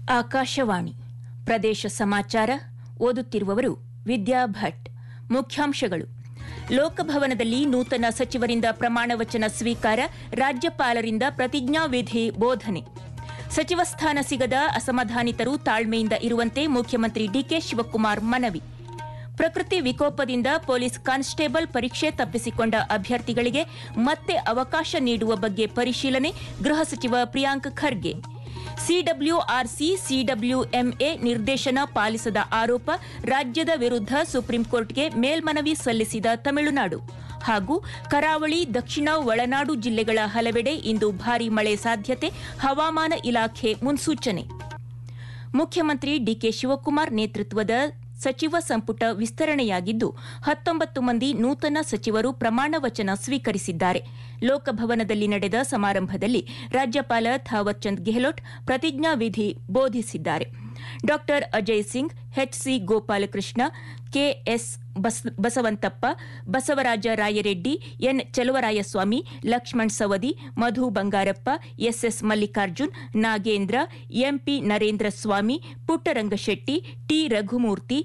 ಆಕಾಶವಾಣಿ ಪ್ರದೇಶ ಸಮಾಚಾರ ಓದುತ್ತಿರುವವರು ವಿದ್ಯಾ ಭಟ್ ಮುಖ್ಯಾಂಶಗಳು ಲೋಕಭವನದಲ್ಲಿ ನೂತನ ಸಚಿವರಿಂದ ಪ್ರಮಾಣ ವಚನ ಸ್ವೀಕಾರ ರಾಜ್ಯಪಾಲರಿಂದ ಪ್ರತಿಜ್ಞಾವಿಧಿ ಬೋಧನೆ ಸಚಿವ ಸ್ಥಾನ ಸಿಗದ ಅಸಮಾಧಾನಿತರು ತಾಳ್ಮೆಯಿಂದ ಇರುವಂತೆ ಮುಖ್ಯಮಂತ್ರಿ ಡಿಕೆ ಶಿವಕುಮಾರ್ ಮನವಿ ಪ್ರಕೃತಿ ವಿಕೋಪದಿಂದ ಪೊಲೀಸ್ ಕಾನ್ಸ್ಟೇಬಲ್ ಪರೀಕ್ಷೆ ತಪ್ಪಿಸಿಕೊಂಡ ಅಭ್ಯರ್ಥಿಗಳಿಗೆ ಮತ್ತೆ ಅವಕಾಶ ನೀಡುವ ಬಗ್ಗೆ ಪರಿಶೀಲನೆ ಗೃಹ ಸಚಿವ ಪ್ರಿಯಾಂಕ್ ಖರ್ಗೆ ಸಿಡಬ್ಲ್ಯೂಆರ್ಸಿ ಸಿಡಬ್ಲ್ಯೂಎಂಎ ನಿರ್ದೇಶನ ಪಾಲಿಸದ ಆರೋಪ ರಾಜ್ಯದ ವಿರುದ್ಧ ಸುಪ್ರೀಂಕೋರ್ಟ್ಗೆ ಮೇಲ್ಮನವಿ ಸಲ್ಲಿಸಿದ ತಮಿಳುನಾಡು ಹಾಗೂ ಕರಾವಳಿ ದಕ್ಷಿಣ ಒಳನಾಡು ಜಿಲ್ಲೆಗಳ ಹಲವೆಡೆ ಇಂದು ಭಾರೀ ಮಳೆ ಸಾಧ್ಯತೆ ಹವಾಮಾನ ಇಲಾಖೆ ಮುನ್ಸೂಚನೆ ಮುಖ್ಯಮಂತ್ರಿ ಡಿಕೆ ಶಿವಕುಮಾರ್ ನೇತೃತ್ವದ ಸಚಿವ ಸಂಪುಟ ವಿಸ್ತರಣೆಯಾಗಿದ್ದು ಹತ್ತೊಂಬತ್ತು ಮಂದಿ ನೂತನ ಸಚಿವರು ಪ್ರಮಾಣ ವಚನ ಸ್ವೀಕರಿಸಿದ್ದಾರೆ ಲೋಕಭವನದಲ್ಲಿ ನಡೆದ ಸಮಾರಂಭದಲ್ಲಿ ರಾಜ್ಯಪಾಲ ಥಾವರ್ ಚಂದ್ ಗೆಹ್ಲೋಟ್ ಪ್ರತಿಜ್ಞಾವಿಧಿ ಬೋಧಿಸಿದ್ದಾರೆ ಡಾ Ajay Singh HC Gopalakrishna KS Basavanthappa Basavaraja Rayareddy N Chaluvarayaswamy Lakshman Savadi Madhu Bangarappa SS Mallikarjun Nagendra MP Narendra Swamy Puttarangashetty T Raghumurthy